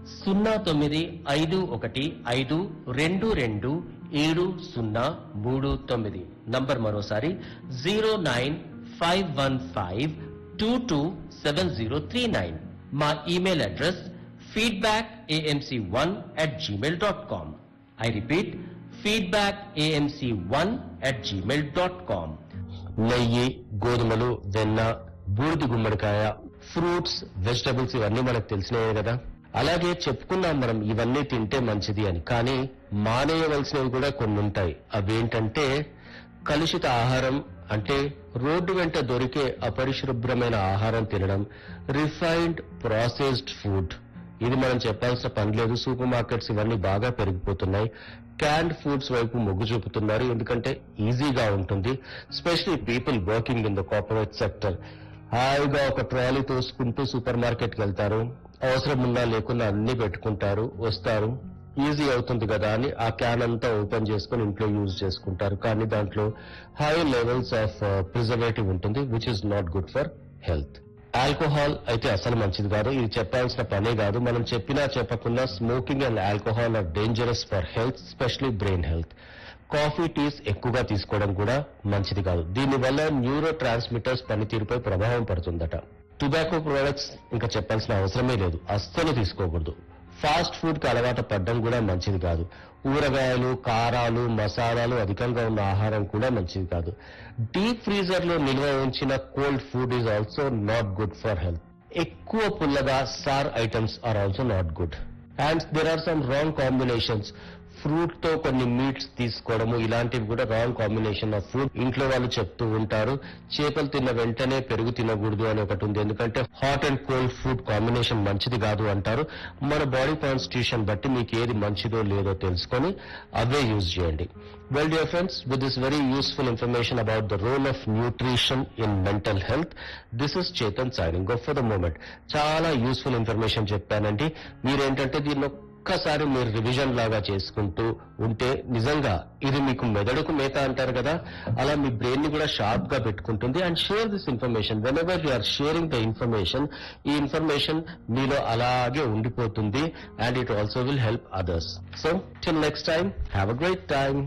సున్నా తొమ్మిది ఐదు ఒకటి ఐదు రెండు రెండు ఏడు సున్నా మూడు తొమ్మిది నంబర్ మరోసారి zero nine five one five two two seven zero three nine మా email address feedback AMC one at Gmail dot com I repeat feedback AMC one at Gmail dot com నెయ్యి గోధుమలు వెన్న బూడిద గుమ్మడికాయ ఫ్రూట్స్ వెజిటబుల్స్ ఇవన్నీ మనకు తెలిసినవే కదా అలాగే చెప్పుకున్నాం మనం ఇవన్నీ తింటే మంచిది అని కానీ మానేయవలసినవి కూడా కొన్ని ఉంటాయి అవేంటంటే కలుషిత ఆహారం అంటే రోడ్డు వెంట దొరికే అపరిశుభ్రమైన ఆహారం తినడం రిఫైన్డ్ ప్రాసెస్డ్ ఫుడ్ ఇది మనం చెప్పాల్సిన పని లేదు సూపర్ మార్కెట్స్ ఇవన్నీ బాగా పెరిగిపోతున్నాయి క్యాండ్ ఫుడ్స్ వైపు మొగ్గు చూపుతున్నారు ఎందుకంటే ఈజీగా ఉంటుంది specially people working in the corporate sector హాయిగా ఒక ట్రాలీ తోసుకుంటూ సూపర్ మార్కెట్కి వెళ్తారు అవసరం ఉన్నా లేకున్నా అన్ని పెట్టుకుంటారు వస్తారు ఈజీ అవుతుంది కదా అని ఆ క్యాన్ అంతా ఓపెన్ చేసుకుని ఇంట్లో యూజ్ చేసుకుంటారు కానీ దాంట్లో హై లెవెల్స్ ఆఫ్ ప్రిజర్వేటివ్ ఉంటుంది which is not good for health alcohol అయితే అసలు మంచిది కాదు ఇది చెప్పాల్సిన పనే కాదు మనం చెప్పినా చెప్పకుండా smoking and alcohol are dangerous for health specially brain health coffee teas ఎక్కువగా తీసుకోవడం కూడా మంచిది కాదు దీనివల్ల న్యూరో ట్రాన్స్మిటర్స్ పనితీరుపై ప్రభావం పడుతుందట టొబాకో ప్రొడక్ట్స్ ఇంకా చెప్పాల్సిన అవసరమే లేదు అస్సలు తీసుకోకూడదు ఫాస్ట్ ఫుడ్ కి అలవాటు పడడం కూడా మంచిది కాదు ఊరగాయలు కారాలు మసాలాలు అధికంగా ఉన్న ఆహారం కూడా మంచిది కాదు డీప్ ఫ్రీజర్ లో నిల్వ ఉంచిన cold food is also not good for health ఎక్కువ పుల్లగా sour items are also not good and there are some wrong combinations fruit తో కొన్ని మీట్స్ తీసుకోవడము ఇలాంటివి కూడా రాంగ్ కాంబినేషన్ ఆఫ్ ఫుడ్ ఇంట్లో వాళ్ళు చెప్తూ ఉంటారు చేపలు తిన్న వెంటనే పెరుగు తినకూడదు అని ఒకటి ఉంది ఎందుకంటే hot and cold food combination మంచిది కాదు అంటారు మన బాడీ కాన్స్టిట్యూషన్ బట్టి మీకు ఏది మంచిదో లేదో తెలుసుకొని అవే యూజ్ చేయండి well dear friends with this very useful information about the role of nutrition in mental health this is Chetan signing off for the moment చాలా యూస్ఫుల్ ఇన్ఫర్మేషన్ చెప్పానండి మీరేంటంటే దీనిలో ఒక్కసారి మీరు రివిజన్ లాగా చేసుకుంటూ ఉంటే నిజంగా ఇది మీకు మెదడుకు మేత అంటారు కదా అలా మీ బ్రెయిన్ ని కూడా షార్ప్ గా పెట్టుకుంటుంది and share this information whenever you are sharing the information ఈ ఇన్ఫర్మేషన్ మీలో అలాగే ఉండిపోతుంది and it also will help others so till next time have a great time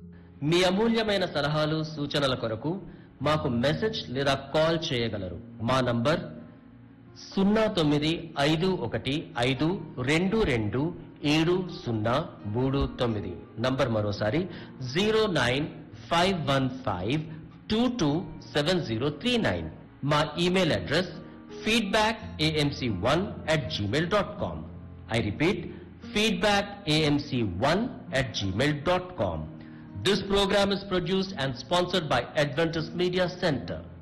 మీ అమూల్యమైన సలహాలు సూచనల కొరకు మాకు మెసేజ్ లేదా కాల్ చేయగలరు మా నంబర్ సున్నా తొమ్మిది ఐదు ఒకటి ఐదు రెండు రెండు ఏడు సున్నా మూడు తొమ్మిది నంబర్ మరోసారి zero nine five one five two two seven zero three nine మా email address feedback AMC one at Gmail dot com I repeat feedback AMC one at Gmail dot com This program is produced and sponsored by Adventist Media Center.